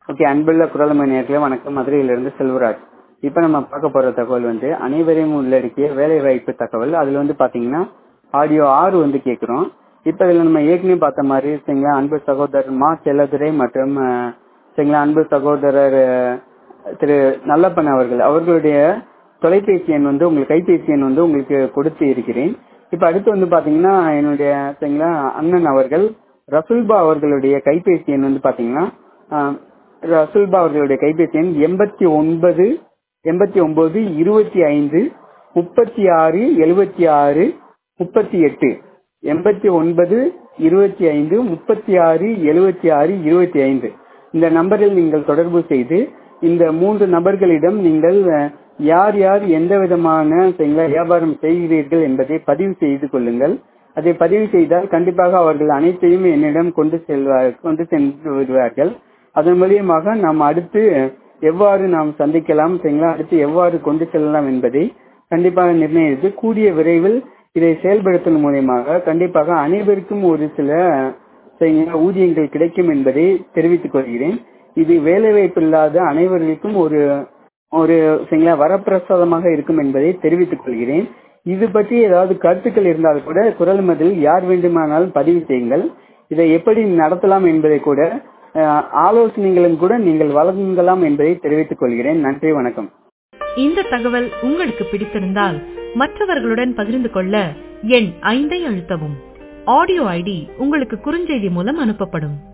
okay அன்புள்ள குரலமை நேர்களே வணக்கம் மதுரையிலிருந்து செல்வராஜ் இப்போ நம்ம பார்க்க போற தகவல் வந்து அனைவரையும் உள்ளடக்கிய வேலை வாய்ப்பு தகவல் அதுல வந்து பாத்தீங்கன்னா ஆடியோ ஆறு வந்து கேட்கிறோம் இப்போ இதுல நம்ம ஏற்கனவே பார்த்த மாதிரி சரிங்களா அன்பு சகோதரர் மா செல்லதுரை மற்றும் அஹ், சரிங்களா அன்பு சகோதரர் அஹ், திரு நல்லப்பன் அவர்கள் அவர்களுடைய தொலைபேசி எண் வந்து உங்களுக்கு கைபேசி எண் வந்து உங்களுக்கு கொடுத்து இருக்கிறேன் இப்ப அடுத்து வந்து பாத்தீங்கன்னா என்னுடைய சரிங்களா அண்ணன் அவர்கள் ரசுல்பா அவர்களுடைய கைபேசி எண் வந்து பாத்தீங்கன்னா ஆஹ், ரசுல்பா அவர்களுடைய கைபேசி எண் எண்பத்தி ஒன்பது எண்பத்தி ஒன்பது இருபத்தி ஐந்து முப்பத்தி ஆறு எழுபத்தி ஆறு முப்பத்தி எட்டு எண்பத்தி ஒன்பது இருபத்தி ஐந்து முப்பத்தி ஆறு எழுபத்தி ஆறு இருபத்தி ஐந்து இந்த நம்பரில் நீங்கள் தொடர்பு செய்து இந்த மூன்று நபர்களிடம் நீங்கள் அஹ், யார் யார் எந்த விதமான சரிங்களா, வியாபாரம் செய்கிறீர்கள் என்பதை பதிவு செய்து கொள்ளுங்கள் அதை பதிவு செய்தால் கண்டிப்பாக அவர்கள் அனைத்தையும் என்னிடம் கொண்டு செல்வார் கொண்டு சென்று விடுவார்கள் அதன் மூலியமாக நாம் அடுத்து எவ்வாறு நாம் சந்திக்கலாம் சரிங்களா அடுத்து எவ்வாறு கொண்டு செல்லலாம் என்பதை கண்டிப்பாக நிர்ணயித்து கூடிய விரைவில் இதை செயல்படுத்தும் மூலியமாக கண்டிப்பாக அனைவருக்கும் ஒரு சில சரிங்களா, ஊதியங்கள் கிடைக்கும் என்பதை தெரிவித்துக் கொள்கிறேன் இது வேலைவாய்ப்பு இல்லாத அனைவருக்கும் ஒரு ஒரு சரிங்களா வரப்பிரசாதமாக இருக்கும் என்பதை தெரிவித்துக் கொள்கிறேன் இது பற்றி ஏதாவது கருத்துக்கள் இருந்தால் கூட குரல் மதில் யார் வேண்டுமானாலும் பதிவு செய்யுங்கள் இதை எப்படி நடத்தலாம் என்பதை கூட அஹ், ஆலோசனைகளும் கூட நீங்கள் வழங்கலாம் என்பதை தெரிவித்துக் கொள்கிறேன் நன்றி வணக்கம் இந்த தகவல் உங்களுக்கு பிடித்திருந்தால் மற்றவர்களுடன் பகிர்ந்து கொள்ள எண் ஐந்தை அழுத்தவும் ஆடியோ ஐடி உங்களுக்கு குறுஞ்செய்தி மூலம் அனுப்பப்படும்